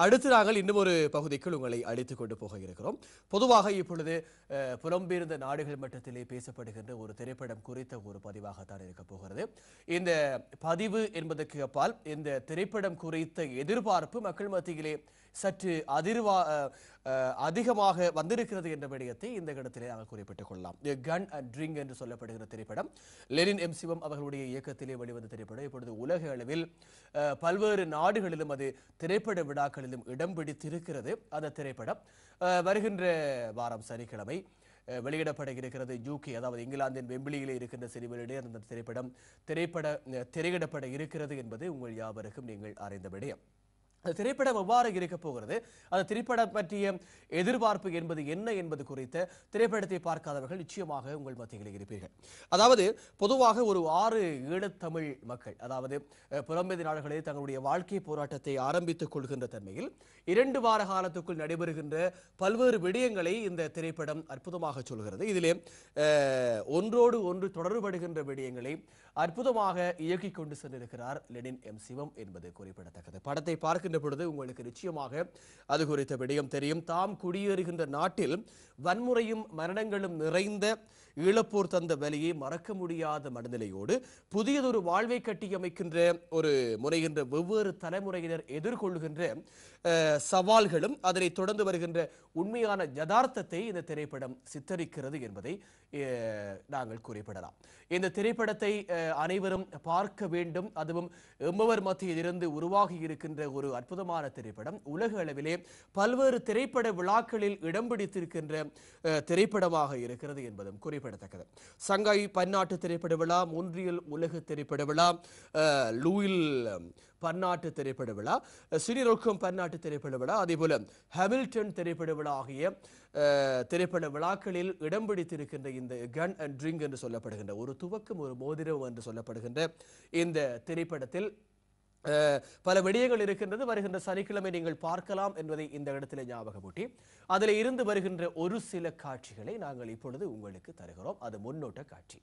அடுத்து நாங்கள் இன்னும் ஒரு பகுதிக்குள் உங்களை அழைத்துக் கொண்டு போக இருக்கிறோம் பொதுவாக இப்பொழுது அஹ், புலம்பெயர்ந்த நாடுகள் மட்டத்திலே பேசப்படுகின்ற ஒரு திரைப்படம் குறித்த ஒரு பதிவாகத்தான் இருக்க போகிறது இந்த பதிவு என்பதற்கு அப்பால் இந்த திரைப்படம் குறித்த எதிர்பார்ப்பு மக்கள் மத்தியிலே சற்று அதிர்வா அஹ், அஹ், அதிகமாக வந்திருக்கிறது என்ற விடயத்தை இந்த இடத்திலே நாங்கள் குறிப்பிட்டுக் கொள்ளலாம் கன் அண்ட் ட்ரிங்க் என்று சொல்லப்படுகிற திரைப்படம் லெனின் எம் சிவம் அவர்களுடைய இயக்கத்திலே வெளிவந்த திரைப்படம் இப்பொழுது உலக அளவில் அஹ், பல்வேறு நாடுகளிலும் அது திரைப்பட விழாக்களிலும் இடம் பிடித்திருக்கிறது அந்த திரைப்படம் அஹ், வருகின்ற வாரம் சனிக்கிழமை அஹ், வெளியிடப்பட இருக்கிறது யூகே அதாவது இங்கிலாந்தின் வெம்பிளியிலே இருக்கின்ற சிறுவனிடையே அந்த திரைப்படம் திரைப்பட அஹ், திரையிடப்பட இருக்கிறது என்பது உங்கள் யாவருக்கும் நீங்கள் அறிந்த விடயம் அந்த திரைப்படம் எவ்வாறு இருக்க போகிறது அந்த திரைப்படம் பற்றிய எதிர்பார்ப்பு என்பது என்ன என்பது குறித்த திரைப்படத்தை பார்க்காதவர்கள் நிச்சயமாக உங்கள் மத்தியில் இருப்பீர்கள் அதாவது பொதுவாக ஒரு ஆறு ஈழத்தமிழ் மக்கள் அதாவது அஹ், புலம்பெயர்ந்த நாடுகளில் தங்களுடைய வாழ்க்கை போராட்டத்தை ஆரம்பித்துக் கொள்கின்ற தன்மையில் இரண்டு வார காலத்துக்குள் நடைபெறுகின்ற பல்வேறு விடயங்களை இந்த திரைப்படம் அற்புதமாக சொல்கிறது இதிலே அஹ், ஒன்றோடு ஒன்று தொடர்படுகின்ற விடயங்களை அற்புதமாக இயக்கி கொண்டு சென்றிருக்கிறார் லெனின் எம் சிவம் என்பது குறிப்பிடத்தக்கது படத்தை பார்க்கின்ற பொழுது உங்களுக்கு நிச்சயமாக அது குறித்த விடயம் தெரியும் தாம் குடியேறுகின்ற நாட்டில் வன்முறையும் மரணங்களும் நிறைந்த ஈழப்போர் தந்த வலியை மறக்க முடியாத மனநிலையோடு புதியதொரு வாழ்வை கட்டியமைக்கின்ற ஒரு முனைகின்ற வெவ்வேறு தலைமுறையினர் எதிர்கொள்கின்ற அஹ், சவால்களும் அதனை தொடர்ந்து வருகின்ற உண்மையான யதார்த்தத்தை இந்த திரைப்படம் சித்தரிக்கிறது என்பதை அஹ், நாங்கள் குறிப்பிடலாம் இந்த திரைப்படத்தை அஹ், அனைவரும் பார்க்க வேண்டும் அதுவும் எம்மவர் மத்தியில் இருந்து உருவாகி இருக்கின்ற ஒரு அற்புதமான திரைப்படம் உலக அளவிலே பல்வேறு திரைப்பட விழாக்களில் இடம் பிடித்திருக்கின்ற அஹ், திரைப்படமாக இருக்கிறது என்பதும் குறிப்பிடத்தக்கது சங்காய் பன்னாட்டு திரைப்பட விழா மொன்றியல் உலக திரைப்பட விழா அஹ், லூயில் பன்னாட்டு திரைப்பட விழா சிறிரொக்கம் பன்னாட்டு திரைப்பட விழா அதேபோல ஹாமில்டன் திரைப்பட விழா ஆகிய அஹ், திரைப்பட விழாக்களில் இடம் பிடித்திருக்கின்ற இந்த கன் அண்ட் ட்ரிங்க் என்று சொல்லப்படுகின்ற ஒரு துவக்கம் ஒரு மோதிரம் என்று சொல்லப்படுகின்ற இந்த திரைப்படத்தில் அஹ், பல விடயங்கள் இருக்கின்றது வருகின்ற சனிக்கிழமை நீங்கள் பார்க்கலாம் என்பதை இந்த இடத்துல ஞாபகமூட்டி அதில் இருந்து வருகின்ற ஒரு சில காட்சிகளை நாங்கள் இப்பொழுது உங்களுக்கு தருகிறோம் அது முன்னோட்ட காட்சி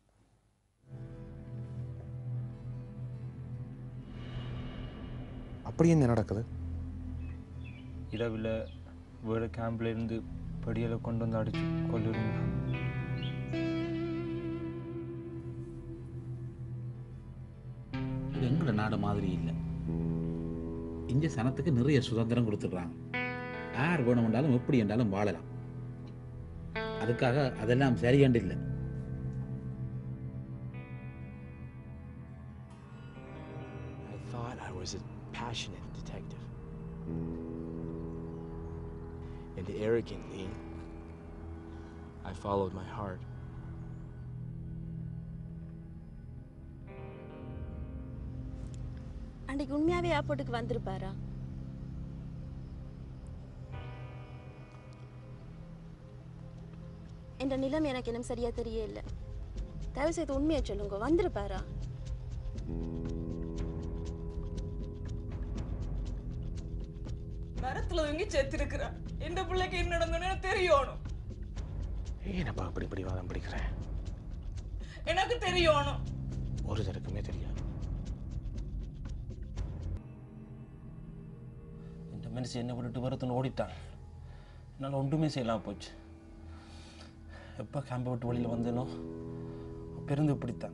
அப்படி என்ன நடக்குது இரவில் வேறு கேம்ப்ல இருந்து படியலை கொண்டு வந்து அடிச்சு கொள்ளிடுங்க இது எங்களோட நாடு மாதிரி இல்லை இங்கே சனத்துக்கு நிறைய சுதந்திரம் கொடுத்துட்றாங்க யார் வேணுமென்றாலும் எப்படி என்றாலும் வாழலாம் அதுக்காக அதெல்லாம் சரியாண்டு இல்லை I thought I was a passionate detective. And arrogantly, I followed my heart. அன்றைக்கு உண்மையாவே ஏர்போர்ட்டுக்கு வந்திருப்பாரா என்ற நிலம் எனக்கு இன்னும் சரியா தெரியல தயவு செய்து உண்மையை சொல்லுங்க வந்திருப்பாரா மரத்துல தூங்கி செத்திருக்கிறா எந்த பிள்ளைக்கு என்ன நடந்தோன்னு தெரியணும் ஏனப்பா அப்படி இப்படி வாதம் பிடிக்கிறேன் எனக்கு தெரியணும் ஒரு தருக்குமே தெரியாது இந்த மனுஷன் என்னை விட்டுட்டு வரத்துன்னு ஓடிட்டான் என்னால் ஒன்றுமே செய்யலாம் போச்சு எப்போ கேம்பை விட்டு வெளியில் வந்தேனோ பெருந்து இப்படித்தான்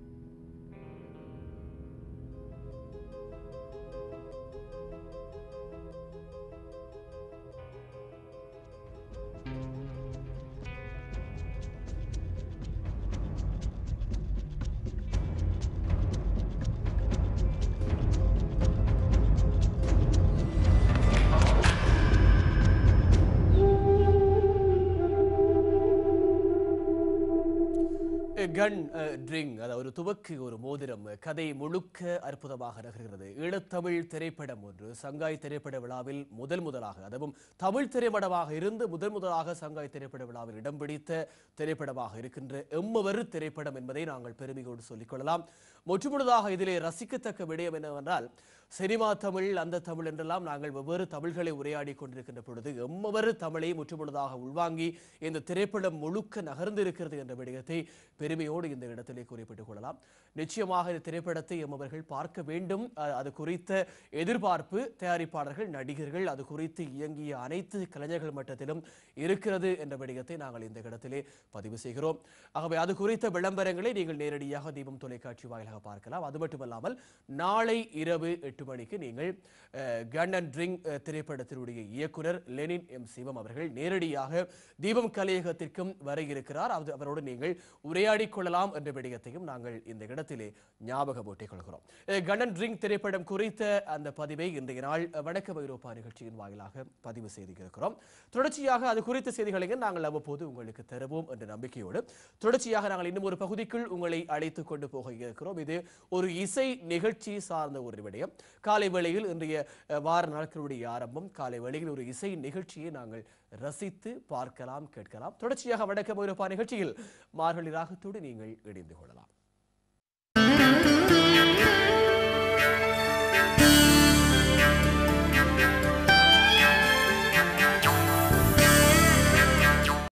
கன் ட்ரிங்க் அதாவது ஒரு துவக்கு ஒரு மோதிரம் கதை முழுக்க அற்புதமாக நகர்கிறது ஈழத்தமிழ் திரைப்படம் ஒன்று சங்காய் திரைப்பட விழாவில் முதல் முதலாக அதுவும் தமிழ் திரைப்படமாக இருந்து முதல் முதலாக சங்காய் திரைப்பட விழாவில் இடம் பிடித்த திரைப்படமாக இருக்கின்ற எம்மவர் திரைப்படம் என்பதை நாங்கள் பெருமையோடு சொல்லிக் கொள்ளலாம் முற்றுமுழுதாக இதிலே ரசிக்கத்தக்க விடயம் என்னவென்றால் சினிமா தமிழ் அந்த தமிழ் என்றெல்லாம் நாங்கள் வெவ்வேறு தமிழ்களை உரையாடி கொண்டிருக்கின்ற பொழுது எம்மவர் தமிழை முற்றுமுழுதாக உள்வாங்கி இந்த திரைப்படம் முழுக்க நகர்ந்திருக்கிறது என்ற விடயத்தை பெருமையோடு இந்த இடத்திலே குறிப்பிட்டுக் கொள்ளலாம் நிச்சயமாக இந்த திரைப்படத்தை எம்மவர்கள் பார்க்க வேண்டும் அ- அது குறித்த எதிர்பார்ப்பு தயாரிப்பாளர்கள் நடிகர்கள் அது குறித்து இயங்கிய அனைத்து கலைஞர்கள் மட்டத்திலும் இருக்கிறது என்ற விடயத்தை நாங்கள் இந்த இடத்திலே பதிவு செய்கிறோம் ஆகவே அது குறித்த விளம்பரங்களை நீங்கள் நேரடியாக தீபம் தொலைக்காட்சி வாயிலாக பார்க்கலாம் அது மட்டுமல்லாமல் நாளை இரவு எட்டு மணிக்கு நீங்கள் கன் அண்ட் ட்ரிங்க் திரைப்படத்தினுடைய இயக்குனர் லெனின் எம் சிவம் அவர்கள் நேரடியாக தீபம் கலையகத்திற்கும் வர இருக்கிறார் அது அவரோடு நீங்கள் உரையாடிக் கொள்ளலாம் என்ற விடயத்தையும் நாங்கள் இந்த இடத்திலே ஞாபகமூட்டிக் கொள்கிறோம் கன் அண்ட் ட்ரிங்க் திரைப்படம் குறித்த அந்த பதிவை இன்றைய நாள் அஹ், வணக்கம் ஐரோப்பா நிகழ்ச்சியின் வாயிலாக பதிவு செய்திருக்கிறோம் தொடர்ச்சியாக அது குறித்த செய்திகளையும் நாங்கள் அவ்வப்போது உங்களுக்கு தருவோம் என்ற நம்பிக்கையோடு தொடர்ச்சியாக நாங்கள் இன்னும் ஒரு பகுதிக்குள் உங்களை அழைத்துக் கொண்டு போக இருக்கிறோம் இது ஒரு இசை நிகழ்ச்சி சார்ந்த ஒரு விடயம் காலை வேளையில் இன்றைய அஹ், வார நாட்களுடைய ஆரம்பம் காலை வேளையில் ஒரு இசை நிகழ்ச்சியை நாங்கள் ரசித்து பார்க்கலாம் கேட்கலாம் தொடர்ச்சியாக வடக்கு ஐரோப்பா நிகழ்ச்சியில் மார்கழி ராகத்தோடு நீங்கள் இணைந்து கொள்ளலாம்